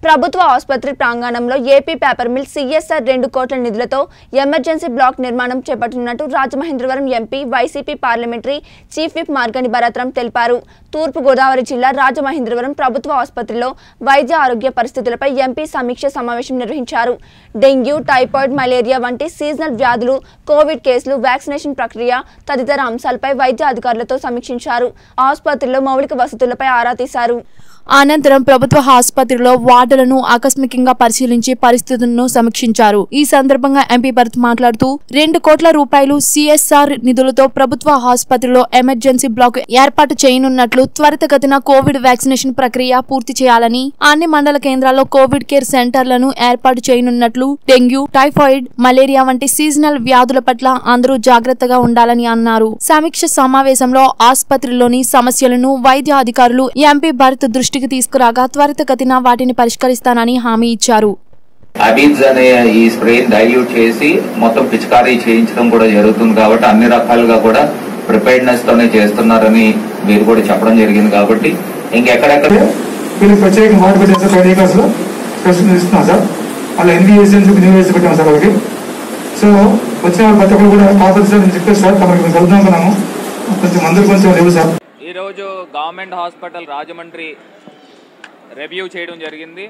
ప్రభుత్వ ఆసుపత్రి ప్రాంగణంలో ఏపీ పేపర్ మిల్ సిఎస్ఆర్ రెండు కోట్ల నిధులతో ఎమర్జెన్సీ బ్లాక్ నిర్మాణం చేపట్టనున్నట్టు Rajamahendravaram MP YCP parliamentary chief whip Margani భరత్రం తెలిపారు తూర్పు గోదావరి జిల్లా రాజమహేంద్రవరం ప్రభుత్వ ఆసుపత్రిలో వైద్య ఆరోగ్య పరిస్థితులపై ఎంపీ సమీక్ష సమావేశం నిర్వహించారు డెంగ్యూ టైఫాయిడ్ మలేరియా వంటి సీజనల్ వ్యాధులు కోవిడ్ కేసులు వ్యాక్సినేషన్ ప్రక్రియ తదితర అంశాలపై వైద్య అధికారులతో సమీక్షించారు ఆసుపత్రిలో మౌలిక వసతులపై ఆరా తీశారు అనంతరం ప్రభుత్వ ఆసుపత్రిలో వార్డులను ఆకస్మికంగా పరిశీలించి పరిస్థితులను సమీక్షించారు ఈ సందర్భంగా ఎంపీ భరత్ మాట్లాడుతూ రెండు కోట్ల రూపాయలు సిఎస్ఆర్ నిధులతో ప్రభుత్వ ఆసుపత్రిలో ఎమర్జెన్సీ బ్లాక్ ఏర్పాటు చేయనున్నట్లు త్వరితగతిన కోవిడ్ వ్యాక్సినేషన్ ప్రక్రియ పూర్తి చేయాలని అన్ని మండల కేంద్రాల్లో కోవిడ్ కేర్ సెంటర్లను ఏర్పాటు చేయనున్నట్లు డెంగ్యూ టైఫాయిడ్ మలేరియా వంటి సీజనల్ వ్యాధుల పట్ల అందరూ జాగ్రత్తగా ఉండాలని అన్నారు సమీక్ష సమావేశంలో ఆసుపత్రిలోని సమస్యలను వైద్య అధికారులు ఎంపీ భరత్ దృష్టికి తీసుకురాగా త్వరితగతిన వాటిని పరిష్కరిస్తానని హామీ ఇచ్చారు అబీడ్స్ అనే ఈ స్ప్రేని డైల్యూట్ చేసి మొత్తం పిచికారీ చేయించడం కూడా జరుగుతుంది కాబట్టి అన్ని రకాలుగా కూడా ప్రిపేర్డ్నెస్ తోనే చేస్తున్నారని మీరు కూడా చెప్పడం జరిగింది కాబట్టి ఇంకెక్కడెక్కడ వీళ్ళకి ప్రత్యేక మాట పెట్టాం సార్ ఫైవ్ ఏకర్స్ లో స్పెషల్ ఇస్తున్నాం సార్ అలా ఎన్ని ఏజెన్స్ న్యూ ఏజ్ పెట్టాం సార్ వాళ్ళకి సో వచ్చిన వాళ్ళు ప్రతి ఒక్కరు కూడా ఆఫీసర్ నేను చెప్పేసి సార్ తమకి మేము కలుద్దాం అనుకున్నాము కొంచెం మందులు కొంచెం లేవు సార్ ఈరోజు గవర్నమెంట్ హాస్పిటల్ రాజమండ్రి రివ్యూ చేయడం జరిగింది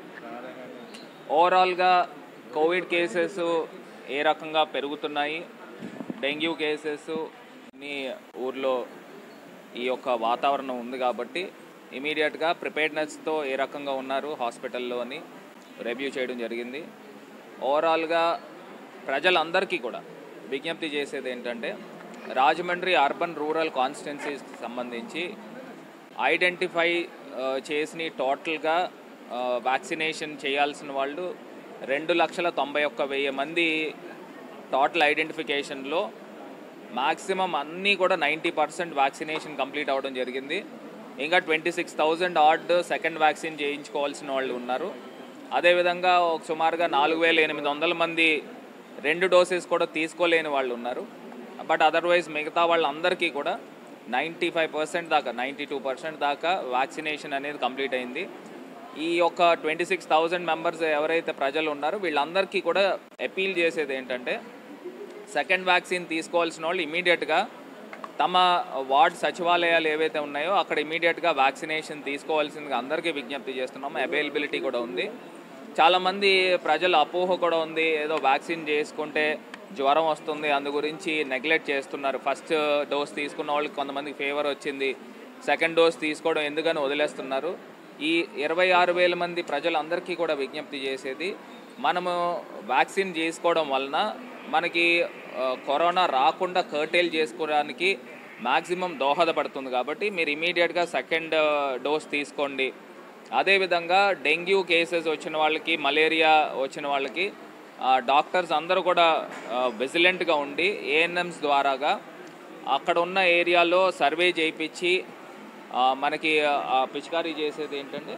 ఓవరాల్గా కోవిడ్ కేసెస్ ఏ రకంగా పెరుగుతున్నాయి డెంగ్యూ కేసెస్ నీ ఊర్లో ఈ యొక్క వాతావరణం ఉంది కాబట్టి ఇమీడియట్గా ప్రిపేర్డ్నెస్తో ఏ రకంగా ఉన్నారు హాస్పిటల్లో అని రివ్యూ చేయడం జరిగింది ఓవరాల్గా ప్రజలందరికీ కూడా విజ్ఞప్తి చేసేది ఏంటంటే రాజమండ్రి అర్బన్ రూరల్ కాన్స్టిట్యున్సీస్ సంబంధించి ఐడెంటిఫై ఆ, చేసిన టోటల్గా ఆ, వ్యాక్సినేషన్ చేయాల్సిన వాళ్ళు రెండు లక్షల తొంభై ఒక్క వెయ్యి మంది టోటల్ ఐడెంటిఫికేషన్లో మ్యాక్సిమం అన్నీ కూడా నైంటీ పర్సెంట్ వ్యాక్సినేషన్ కంప్లీట్ అవ్వడం జరిగింది ఇంకా ట్వంటీ సిక్స్ థౌజండ్ ఆర్డ్ సెకండ్ వ్యాక్సిన్ చేయించుకోవాల్సిన వాళ్ళు ఉన్నారు అదేవిధంగా ఒక సుమారుగా నాలుగు వేల ఎనిమిది వందల మంది రెండు డోసెస్ కూడా తీసుకోలేని వాళ్ళు ఉన్నారు బట్ అదర్వైజ్ మిగతా వాళ్ళందరికీ కూడా నైంటీ ఫైవ్ పర్సెంట్ దాకా నైంటీ టూ పర్సెంట్ దాకా వ్యాక్సినేషన్ అనేది కంప్లీట్ అయింది ఈ యొక్క ట్వంటీ సిక్స్ థౌజండ్ మెంబర్స్ ఎవరైతే ప్రజలు ఉన్నారో వీళ్ళందరికీ కూడా అపీల్ చేసేది ఏంటంటే సెకండ్ వ్యాక్సిన్ తీసుకోవాల్సిన వాళ్ళు ఇమీడియట్గా తమ వార్డ్ సచివాలయాలు ఏవైతే ఉన్నాయో అక్కడ ఇమీడియట్గా వ్యాక్సినేషన్ తీసుకోవాల్సిందిగా అందరికీ విజ్ఞప్తి చేస్తున్నాము అవైలబిలిటీ కూడా ఉంది చాలామంది ప్రజల అపోహ కూడా ఉంది ఏదో వ్యాక్సిన్ చేసుకుంటే జ్వరం వస్తుంది అందు గురించి నెగ్లెక్ట్ చేస్తున్నారు ఫస్ట్ డోస్ తీసుకున్న వాళ్ళకి కొంతమందికి ఫీవర్ వచ్చింది సెకండ్ డోస్ తీసుకోవడం ఎందుకని వదిలేస్తున్నారు ఈ ఇరవై ఆరు వేల మంది ప్రజలందరికీ కూడా విజ్ఞప్తి చేసేది మనము వ్యాక్సిన్ చేసుకోవడం వలన మనకి ఆ, కరోనా రాకుండా కర్టైల్ చేసుకోవడానికి మ్యాక్సిమం దోహదపడుతుంది కాబట్టి మీరు ఇమీడియట్గా సెకండ్ డోస్ తీసుకోండి అదేవిధంగా డెంగ్యూ కేసెస్ వచ్చిన వాళ్ళకి మలేరియా వచ్చిన వాళ్ళకి ఆ, డాక్టర్స్ అందరూ కూడా విజిలెంట్గా ఉండి ఏఎన్ఎంస్ ద్వారాగా అక్కడ ఉన్న ఏరియాలో సర్వే చేయించి ఆ, మనకి ఆ, పిచికారీ చేసేది ఏంటంటే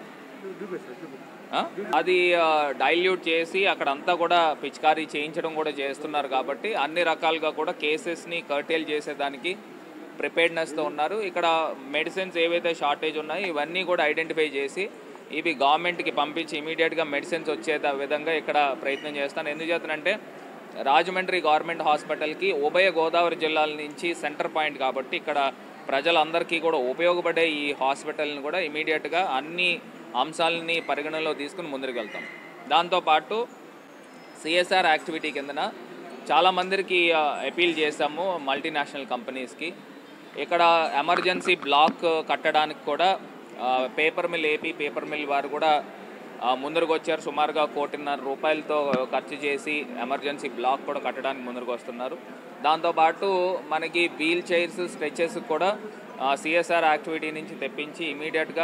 ఆ? అది డైల్యూట్ చేసి అక్కడంతా కూడా పిచికారీ చేయించడం కూడా చేస్తున్నారు కాబట్టి అన్ని రకాలుగా కూడా కేసెస్ని కర్టైల్ చేసేదానికి ప్రిపేర్డ్నెస్తో ఉన్నారు ఇక్కడ మెడిసిన్స్ ఏవైతే షార్టేజ్ ఉన్నాయో ఇవన్నీ కూడా ఐడెంటిఫై చేసి ఇవి గవర్నమెంట్కి పంపించి ఇమీడియట్గా మెడిసిన్స్ వచ్చే ద- విధంగా ఇక్కడ ప్రయత్నం చేస్తాను ఎందుచేతనంటే రాజమండ్రి గవర్నమెంట్ హాస్పిటల్కి ఉభయ గోదావరి జిల్లాల నుంచి సెంటర్ పాయింట్ కాబట్టి ఇక్కడ ప్రజలందరికీ కూడా ఉపయోగపడే ఈ హాస్పిటల్ని కూడా ఇమీడియట్గా అన్ని అంశాలని పరిగణనలో తీసుకుని ముందుకు వెళ్తాం దాంతోపాటు సిఎస్ఆర్ యాక్టివిటీ కిందన చాలామందికి అపీల్ చేశాము మల్టీనేషనల్ కంపెనీస్కి ఇక్కడ ఎమర్జెన్సీ బ్లాక్ కట్టడానికి కూడా paper mill AP paper mill వారు కూడా ఆ, ముందరకు వచ్చారు సుమారుగా కోటిన్నర రూపాయలతో ఖర్చు చేసి ఎమర్జెన్సీ బ్లాక్ కూడా కట్టడానికి ముందరకు వస్తున్నారు దాంతోపాటు మనకి వీల్ చైర్స్ స్ట్రెచెస్ కూడా సిఎస్ఆర్ యాక్టివిటీ నుంచి తెప్పించి ఇమీడియట్గా